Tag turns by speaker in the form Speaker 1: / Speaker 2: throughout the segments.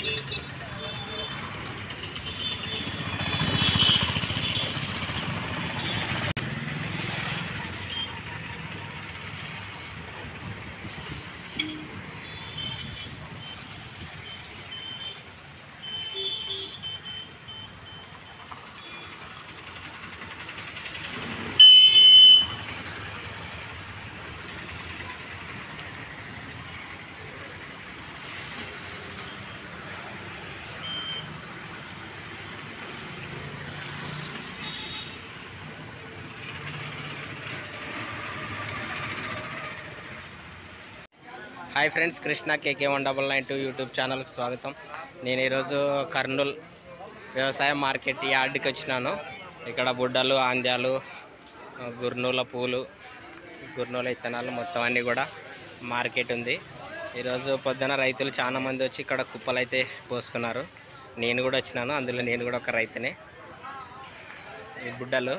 Speaker 1: hi friends Krishna KK one double nine two YouTube ఛానల్కి స్వాగతం నేను ఈరోజు కర్నూల్ వ్యవసాయ మార్కెట్ యార్డ్కి వచ్చినాను ఇక్కడ బుడ్డలు ఆంద్యాలు ఆ, గుర్నూల పూలు గుర్నూల ఇత్తనాలు మొత్తం అన్నీ కూడా మార్కెట్ ఉంది ఈరోజు పొద్దున రైతులు చాలా మంది వచ్చి ఇక్కడ కుప్పలు అయితే పోసుకున్నారు నేను కూడా వచ్చినాను అందులో నేను కూడా ఒక రైతునే ఈ బుడ్డలు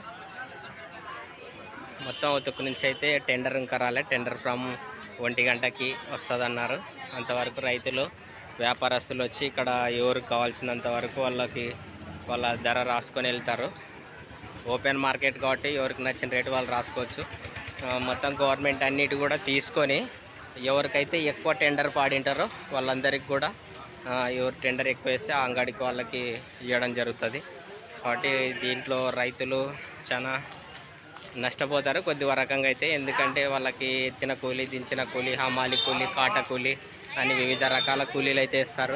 Speaker 1: మొత్తం ఉతుకు నుంచి అయితే టెండర్ ఇంకా రాలే టెండర్ ఫ్రమ్ ఒంటి గంటకి వస్తుంది అన్నారు అంతవరకు రైతులు వ్యాపారస్తులు వచ్చి ఇక్కడ ఎవరికి కావాల్సినంత వరకు వాళ్ళకి వాళ్ళ ధర రాసుకొని వెళ్తారు ఓపెన్ మార్కెట్ కాబట్టి ఎవరికి నచ్చిన రేటు వాళ్ళు రాసుకోవచ్చు ఆ, మొత్తం గవర్నమెంట్ అన్నిటి కూడా తీసుకొని ఎవరికైతే ఎక్కువ టెండర్ పాడింటారో వాళ్ళందరికీ కూడా ఆ, ఎవరు టెండర్ ఎక్కువ వేస్తే ఆ అంగడికి వాళ్ళకి ఇవ్వడం జరుగుతుంది కాబట్టి దీంట్లో రైతులు చాలా నష్టపోతారు కొద్ది రకంగా అయితే ఎందుకంటే వాళ్ళకి ఎత్తిన కూలి దించిన కూలి హమాలి కూలి కాట కూలి అని వివిధ రకాల కూలీలు అయితే ఇస్తారు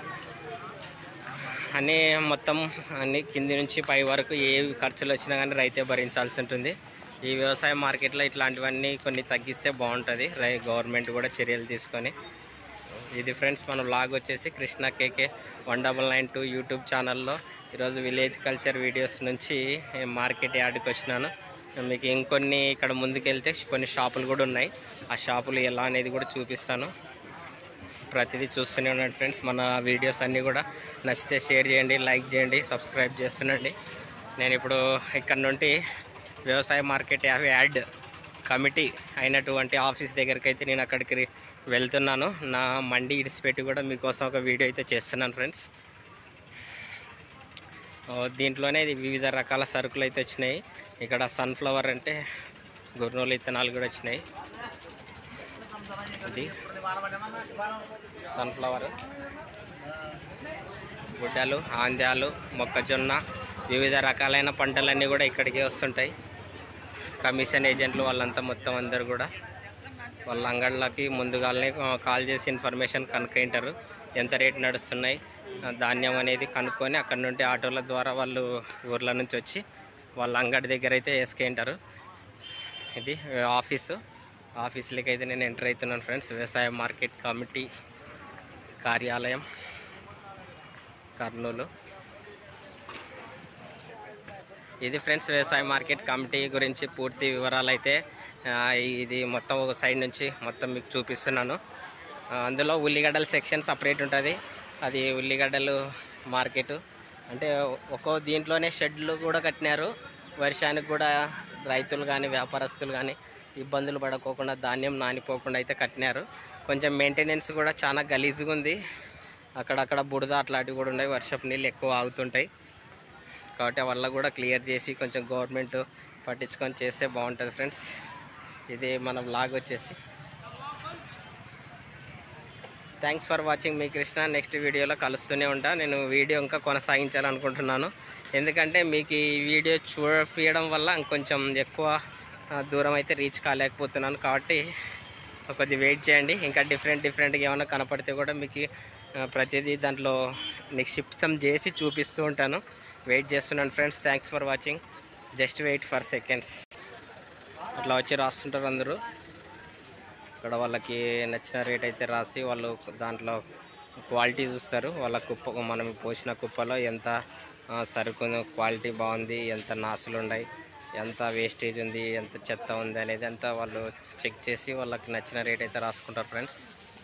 Speaker 1: అన్నీ మొత్తం అన్ని కింది నుంచి పై వరకు ఏ ఖర్చులు వచ్చినా కానీ రైతే భరించాల్సి ఉంటుంది ఈ వ్యవసాయ మార్కెట్లో ఇట్లాంటివన్నీ కొన్ని తగ్గిస్తే బాగుంటుంది రై గవర్నమెంట్ కూడా చర్యలు తీసుకొని ఇది ఫ్రెండ్స్ మన బ్లాగ్ వచ్చేసి Krishna KK one double nine two YouTube ఛానల్లో ఈరోజు విలేజ్ కల్చర్ వీడియోస్ నుంచి మార్కెట్ యార్డ్కి వచ్చినాను మీకు ఇంకొన్ని ఇక్కడ ముందుకెళ్తే కొన్ని షాపులు కూడా ఉన్నాయి ఆ షాపులు ఎలా అనేది కూడా చూపిస్తాను ప్రతిదీ చూస్తూనే ఉండండి ఫ్రెండ్స్ మన వీడియోస్ అన్నీ కూడా నచ్చితే షేర్ చేయండి లైక్ చేయండి సబ్స్క్రైబ్ చేస్తుండండి నేను ఇప్పుడు ఇక్కడ నుండి వ్యవసాయ మార్కెట్ యావ్ యాడ్ కమిటీ అయినటువంటి ఆఫీస్ దగ్గరికి అయితే నేను అక్కడికి రి- వెళ్తున్నాను నా మండి ఇడిచిపెట్టి కూడా మీకోసం ఒక వీడియో అయితే చేస్తున్నాను ఫ్రెండ్స్ ఓ, దీంట్లోనే ఇది వివిధ రకాల సరుకులు అయితే వచ్చినాయి ఇక్కడ సన్ఫ్లవర్ అంటే గుర్నూలు ఇత్తనాలు కూడా వచ్చినాయి ఇది సన్ఫ్లవర్ గుడ్డలు ఆంద్యాలు మొక్కజొన్న వివిధ రకాలైన పంటలన్నీ కూడా ఇక్కడికే వస్తుంటాయి కమిషన్ ఏజెంట్లు వాళ్ళంతా మొత్తం అందరు కూడా వాళ్ళ అంగళ్ళకి ముందుగానే కాల్ చేసి ఇన్ఫర్మేషన్ కనుక్కుంటారు ఎంత రేట్ నడుస్తున్నాయి ఆ, ధాన్యం అనేది కనుక్కొని అక్కడ నుండి ఆటోల ద్వారా వాళ్ళు ఊర్ల నుంచి వచ్చి వాళ్ళ అంగడి దగ్గర అయితే వేసుకుంటారు ఇది ఆ, ఆఫీసు ఆఫీస్లోకి అయితే నేను ఎంటర్ అవుతున్నాను ఫ్రెండ్స్ వ్యవసాయ మార్కెట్ కమిటీ కార్యాలయం కర్నూలు ఇది ఫ్రెండ్స్ వ్యవసాయ మార్కెట్ కమిటీ గురించి పూర్తి వివరాలు అయితే ఆ, ఇది మొత్తం ఒక సైడ్ నుంచి మొత్తం మీకు చూపిస్తున్నాను ఆ, అందులో ఉల్లిగడ్డల సెక్షన్ సపరేట్ ఉంటుంది అది ఉల్లిగడ్డలు మార్కెట్ అంటే ఒక్కో దీంట్లోనే షెడ్లు కూడా కట్టినారు వర్షానికి కూడా రైతులు కానీ వ్యాపారస్తులు కానీ ఇబ్బందులు పడకోకుండా ధాన్యం నానిపోకుండా అయితే కట్టినారు కొంచెం మెయింటెనెన్స్ కూడా చాలా గలీజ్గా ఉంది అక్కడక్కడ బుడద అట్లాంటివి కూడా ఉన్నాయి వర్షపు నీళ్ళు ఎక్కువ ఆగుతుంటాయి కాబట్టి వల్ల కూడా క్లియర్ చేసి కొంచెం గవర్నమెంట్ పట్టించుకొని చేస్తే బాగుంటుంది ఫ్రెండ్స్ ఇది మన బ్లాగ్ వచ్చేసి థ్యాంక్స్ ఫర్ వాచింగ్ మీ కృష్ణ నెక్స్ట్ వీడియోలో కలుస్తూనే ఉంటా నేను వీడియో ఇంకా కొనసాగించాలనుకుంటున్నాను ఎందుకంటే మీకు ఈ వీడియో చూపించడం వల్ల ఇంకొంచెం ఎక్కువ ఆ, దూరం అయితే రీచ్ కాలేకపోతున్నాను కాబట్టి కొద్ది వెయిట్ చేయండి ఇంకా డిఫరెంట్ డిఫరెంట్గా ఏమైనా కనపడితే కూడా మీకు ఆ, ప్రతిదీ దాంట్లో నిక్షిప్తం చేసి చూపిస్తూ ఉంటాను వెయిట్ చేస్తున్నాను friends thanks for watching just wait for seconds అట్లా వచ్చి రాస్తుంటారు అందరూ ఇక్కడ వాళ్ళకి నచ్చిన రేట్ అయితే రాసి వాళ్ళు దాంట్లో క్వాలిటీ చూస్తారు వాళ్ళ కుప్ప మనం పోసిన కుప్పలో ఎంత ఆ, సరుకు క్వాలిటీ బాగుంది ఎంత నాసులు ఉన్నాయి ఎంత వేస్టేజ్ ఉంది ఎంత చెత్త ఉంది అనేది అంతా వాళ్ళు చెక్ చేసి వాళ్ళకి నచ్చిన రేట్ అయితే రాసుకుంటారు ఫ్రెండ్స్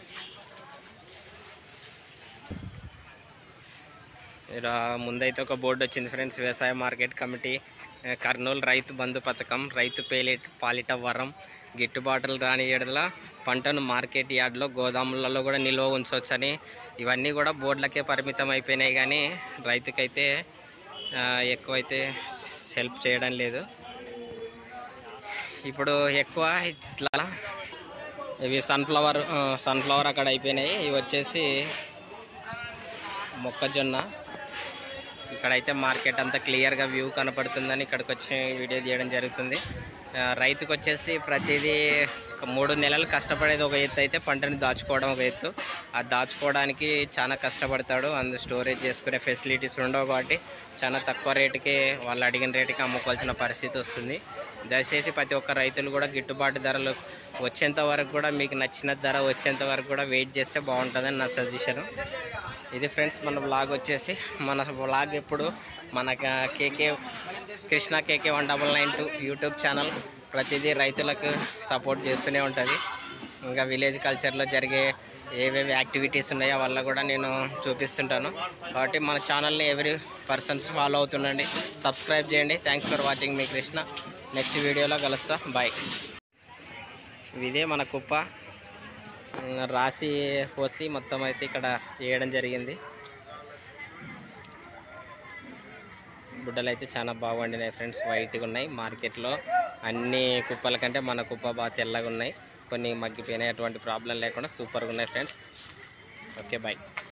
Speaker 1: ఇలా ముందైతే ఒక బోర్డు వచ్చింది ఫ్రెండ్స్ వ్యవసాయ మార్కెట్ కమిటీ ఆ, కర్నూలు రైతు బంధు పథకం రైతు పేలిట పాలిట వరం గిట్టుబాటులు రాని ఏడల పంటను మార్కెట్ యార్డ్లో గోదాములలో కూడా నిల్వ ఉంచవచ్చని ఇవన్నీ కూడా బోర్డులకే పరిమితం అయిపోయినాయి కానీ రైతుకైతే ఆ, ఎక్కువైతే హెల్ప్ చేయడం లేదు ఇప్పుడు ఎక్కువ ఇట్లా ఇవి సన్ఫ్లవర్ ఆ, సన్ఫ్లవర్ అక్కడ అయిపోయినాయి ఇవి వచ్చేసి మొక్కజొన్న ఇక్కడైతే మార్కెట్ అంతా క్లియర్గా వ్యూ కనపడుతుందని ఇక్కడికి వచ్చి వీడియో తీయడం జరుగుతుంది ఆ, రైతుకు వచ్చేసి ప్రతిదీ ఒక మూడు నెలలు కష్టపడేది ఒక ఎత్తు అయితే పంటని దాచుకోవడం ఒక ఎత్తు ఆ దాచుకోవడానికి చాలా కష్టపడతాడు అందు స్టోరేజ్ చేసుకునే ఫెసిలిటీస్ ఉండవు కాబట్టి చాలా తక్కువ రేటుకి వాళ్ళు అడిగిన రేటుకి అమ్ముకోవాల్సిన పరిస్థితి వస్తుంది దయచేసి ప్రతి ఒక్క రైతులు కూడా గిట్టుబాటు ధరలు వచ్చేంత వరకు కూడా మీకు నచ్చిన ధర వచ్చేంత వరకు కూడా వెయిట్ చేస్తే బాగుంటుందని నా సజెషను ఇది ఫ్రెండ్స్ మన బ్లాగ్ వచ్చేసి మన బ్లాగ్ ఎప్పుడు మన KK Krishna KK one double nine two YouTube channel ప్రతిదీ రైతులకు సపోర్ట్ చేస్తూనే ఉంటుంది ఇంకా విలేజ్ కల్చర్లో జరిగే ఏవేవి యాక్టివిటీస్ ఉన్నాయో వల్ల కూడా నేను చూపిస్తుంటాను కాబట్టి మన ఛానల్ని ఎవరి పర్సన్స్ ఫాలో అవుతుండండి సబ్స్క్రైబ్ చేయండి థ్యాంక్స్ ఫర్ వాచింగ్ మీ కృష్ణ నెక్స్ట్ వీడియోలో కలుస్తా బాయ్ ఇదే మన కుప్ప ఉమ్, రాసి పోసి మొత్తం అయితే ఇక్కడ చేయడం జరిగింది గుడ్డలు అయితే చాలా బాగుండినాయి ఫ్రెండ్స్ వైట్గా ఉన్నాయి మార్కెట్లో అన్ని కుప్పల కంటే మన కుప్ప బాగా తెల్లగా ఉన్నాయి కొన్ని మగ్గిపోయినాయి అటువంటి ప్రాబ్లం లేకుండా సూపర్గా ఉన్నాయి ఫ్రెండ్స్ ఓకే బాయ్